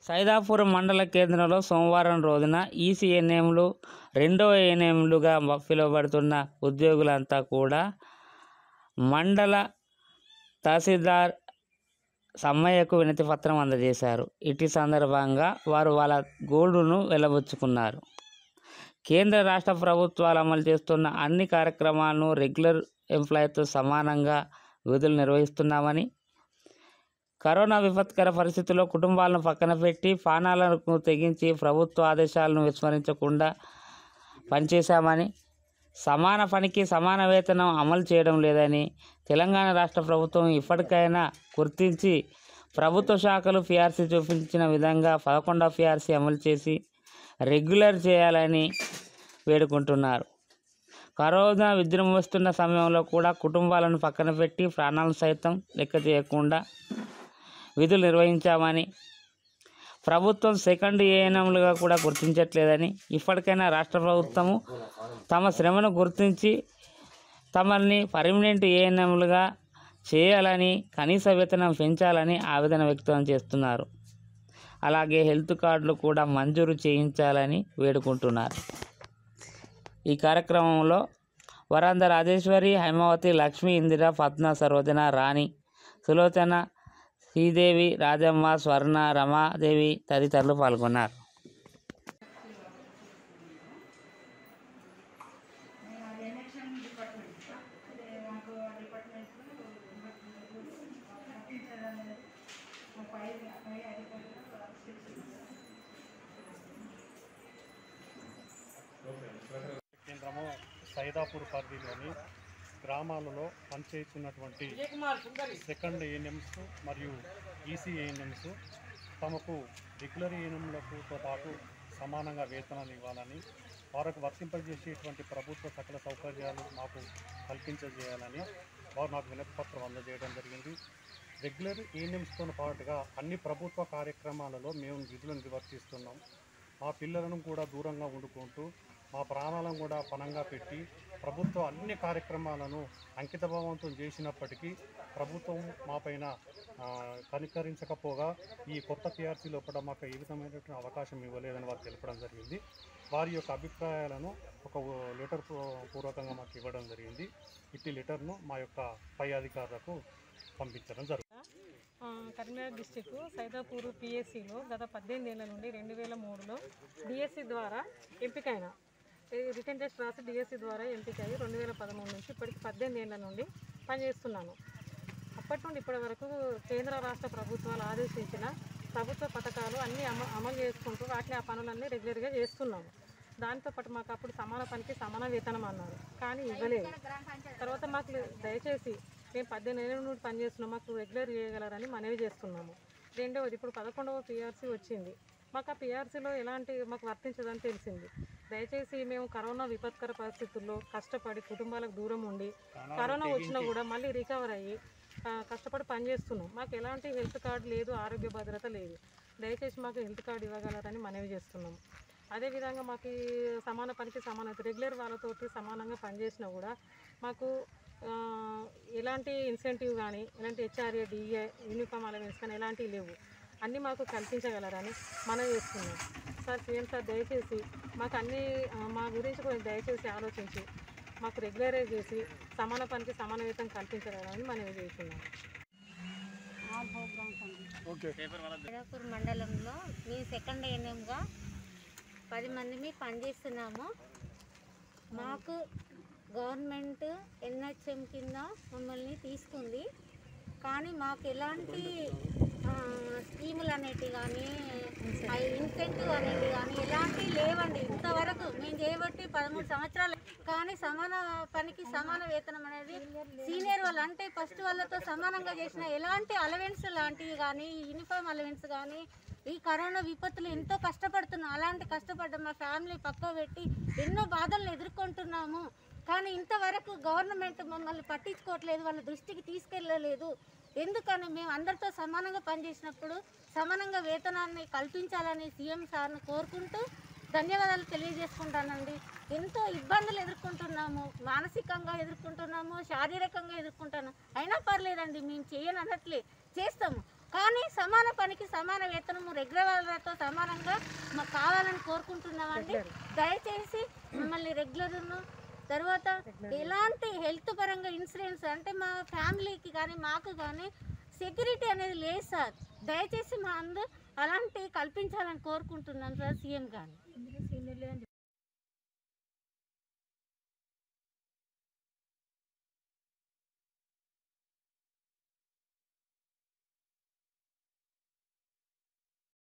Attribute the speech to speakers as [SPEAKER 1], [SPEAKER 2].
[SPEAKER 1] సైదాపురం మండల కేంద్రంలో సోమవారం రోజున ఈసీఎన్ఎంలు రెండో ఏఎన్ఎంలుగా పిలువబడుతున్న ఉద్యోగులంతా కూడా మండల తహసీల్దార్ సమ్మయ్యకు వినతి పత్రం అందజేశారు ఇటీ సందర్భంగా వారు వాళ్ళ గోల్డును వెలబుచ్చుకున్నారు కేంద్ర రాష్ట్ర ప్రభుత్వాలు అమలు చేస్తున్న అన్ని కార్యక్రమాలను రెగ్యులర్ ఎంప్లాయీతో సమానంగా విధులు నిర్వహిస్తున్నామని కరోనా విపత్కర పరిస్థితుల్లో కుటుంబాలను పక్కన పెట్టి పానాలను తెగించి ప్రభుత్వ ఆదేశాలను విస్మరించకుండా పనిచేశామని సమాన పనికి సమాన వేతనం అమలు చేయడం లేదని తెలంగాణ రాష్ట్ర ప్రభుత్వం ఇప్పటికైనా గుర్తించి ప్రభుత్వ శాఖలు పిఆర్సీ చూపించిన విధంగా పదకొండవ పిఆర్సీ అమలు చేసి రెగ్యులర్ చేయాలని వేడుకుంటున్నారు కరోనా విజృంభిస్తున్న సమయంలో కూడా కుటుంబాలను పక్కన పెట్టి ప్రాణాలను సైతం లెక్క చేయకుండా విధులు నిర్వహించామని ప్రభుత్వం సెకండ్ ఏఎన్ఎంలుగా కూడా గుర్తించట్లేదని ఇప్పటికైనా రాష్ట్ర ప్రభుత్వము తమ శ్రమను గుర్తించి తమల్ని పర్మనెంట్ ఏఎన్ఎంలుగా చేయాలని కనీస వేతనం పెంచాలని ఆవేదన వ్యక్తం చేస్తున్నారు అలాగే హెల్త్ కార్డులు కూడా మంజూరు చేయించాలని వేడుకుంటున్నారు ఈ కార్యక్రమంలో వరంద రాజేశ్వరి హైమావతి లక్ష్మి ఇందిర పద్మ సరోజన రాణి సులోచన శ్రీదేవి రాజమ్మ స్వర్ణ రమాదేవి తదితరులు పాల్గొన్నారు
[SPEAKER 2] కేంద్రము సైదాపూర్ పరిధిలోని గ్రామాలలో పనిచేస్తున్నటువంటి సెకండ్ ఏఎన్ఎంస్ మరియు ఈసీ ఏఎన్ఎంస్ తమకు రెగ్యులర్ ఏఎన్ఎంలతో పాటు సమానంగా వేతనాలు ఇవ్వాలని వారికి వర్తింపజేసేటువంటి ప్రభుత్వ సకల సౌకర్యాలు మాకు కల్పించజేయాలని వారు నాకు వినతిపత్రం అందజేయడం జరిగింది రెగ్యులర్ ఏఎన్ఎంస్తో పాటుగా అన్ని ప్రభుత్వ కార్యక్రమాలలో మేము విధులు నిర్వర్తిస్తున్నాం మా పిల్లలను కూడా దూరంగా వండుకుంటూ మా ప్రాణాలను కూడా పణంగా పెట్టి ప్రభుత్వ అన్ని కార్యక్రమాలను అంకితభావంతో చేసినప్పటికీ ప్రభుత్వం మాపైన ఆ, కనికరించకపోగా ఈ కొత్త పిఆర్సీ లోపల మాకు ఏ విధమైనటువంటి అవకాశం ఇవ్వలేదని వారు తెలపడం జరిగింది వారి యొక్క అభిప్రాయాలను ఒక లెటర్ పూర్వకంగా మాకు ఇవ్వడం జరిగింది ఇట్టి లెటర్ను మా యొక్క పై అధికారులకు పంపించడం జరుగుతుంది
[SPEAKER 3] ఆ, కరీంనగర్ డిస్టిక్ సైదాపూర్ పిఎస్సిలో గత పద్దెనిమిది ఏళ్ళ నుండి రెండు వేల మూడులో డిఎస్సి ద్వారా ఎంపికైన ఈ రిటర్న్ టెస్ట్ రాసి డిఎస్సి ద్వారా ఎంపిక అయ్యి రెండు వేల పదమూడు నుంచి ఇప్పటికి పద్దెనిమిది ఏళ్ళ నుండి పనిచేస్తున్నాను అప్పటి నుండి ఇప్పటి వరకు కేంద్ర రాష్ట్ర ప్రభుత్వాలు ఆదేశించిన ప్రభుత్వ పథకాలు అన్నీ అమ అమలు చేసుకుంటూ వాటిని ఆ పనులన్నీ రెగ్యులర్గా చేస్తున్నాము దాంతో పాటు మాకు అప్పుడు సమాన పనికి సమాన వేతనం అన్నారు కానీ ఇవ్వలేదు తర్వాత మాకు దయచేసి మేము పద్దెనిమిది ఏళ్ళ నుండి పనిచేస్తున్నాం మాకు రెగ్యులర్ చేయగలరని మనవి చేస్తున్నాము రెండవది ఇప్పుడు పదకొండవ పిఆర్సీ వచ్చింది మాకు ఆ పిఆర్సీలో ఎలాంటి మాకు వర్తించదని తెలిసింది దయచేసి మేము కరోనా విపత్కర పరిస్థితుల్లో కష్టపడి కుటుంబాలకు దూరం ఉండి కరోనా వచ్చినా కూడా మళ్ళీ రికవర్ అయ్యి ఆ, కష్టపడి పనిచేస్తున్నాం మాకు ఎలాంటి హెల్త్ కార్డు లేదు ఆరోగ్య భద్రత లేదు దయచేసి మాకు హెల్త్ కార్డు ఇవ్వగలరని మనవి చేస్తున్నాం అదేవిధంగా మాకు ఈ సమాన పనికి సమాన రెగ్యులర్ వాళ్ళతోటి సమానంగా పనిచేసినా కూడా మాకు ఆ, ఎలాంటి ఇన్సెంటివ్ కానీ ఎలాంటి హెచ్ఆర్ఏ డిఏ యూనిఫామ్ అలవెన్స్ కానీ ఎలాంటివి లేవు అన్నీ మాకు కల్పించగలరని మనం చేస్తున్నాం సార్ సీఎం సార్ దయచేసి మాకు అన్ని ఆ, మా గురించి కొంచెం దయచేసి ఆలోచించి మాకు రెగ్యులరైజ్ చేసి సమాన పనికి సమాన వేతం కల్పించగలరని మనం చేస్తున్నాం
[SPEAKER 4] సైదాపూర్ మండలంలో మేము సెకండ్ ఏఎన్ఎంగా పది మందిమి పనిచేస్తున్నాము మాకు గవర్నమెంట్ ఎన్హెచ్ఎం కింద మమ్మల్ని తీసుకుంది కానీ మాకు ఎలాంటి ఆ, స్కీములు అనేటివి కానీ ఇన్సెంటివ్ అనేవి కానీ ఎలాంటివి లేవండి ఇంతవరకు మేము చేయబట్టి పదమూడు సంవత్సరాలు కానీ సమాన పనికి సమాన వేతనం అనేది సీనియర్ వాళ్ళు అంటే ఫస్ట్ వాళ్ళతో సమానంగా చేసిన ఎలాంటి అలవెన్స్ లాంటివి కానీ యూనిఫామ్ అలవెన్స్ కానీ ఈ కరోనా విపత్తులు ఎంతో కష్టపడుతున్నాం అలాంటి కష్టపడ్డ మా ఫ్యామిలీ పక్క పెట్టి ఎన్నో బాధలను ఎదుర్కొంటున్నాము కానీ ఇంతవరకు గవర్నమెంట్ మమ్మల్ని పట్టించుకోవట్లేదు వాళ్ళ దృష్టికి తీసుకెళ్ళలేదు ఎందుకని మేము అందరితో సమానంగా పనిచేసినప్పుడు సమానంగా వేతనాన్ని కల్పించాలని సీఎం సార్ను కోరుకుంటూ ధన్యవాదాలు తెలియజేసుకుంటానండి ఎంతో ఇబ్బందులు ఎదుర్కొంటున్నాము మానసికంగా ఎదుర్కొంటున్నాము శారీరకంగా ఎదుర్కొంటున్నాము అయినా పర్లేదండి మేము చేయని అనట్లే చేస్తాము కానీ సమాన పనికి సమాన వేతనము రెగ్యులర్ వాళ్ళతో సమానంగా మాకు కావాలని కోరుకుంటున్నామండి దయచేసి మమ్మల్ని రెగ్యులర్ను తర్వాత ఎలాంటి హెల్త్ పరంగా ఇన్సూరెన్స్ అంటే మా ఫ్యామిలీకి కానీ మాకు కానీ సెక్యూరిటీ అనేది లేదు సార్ దయచేసి మా అందరూ అలాంటి కల్పించాలని కోరుకుంటున్నాం సార్ సీఎం గారిని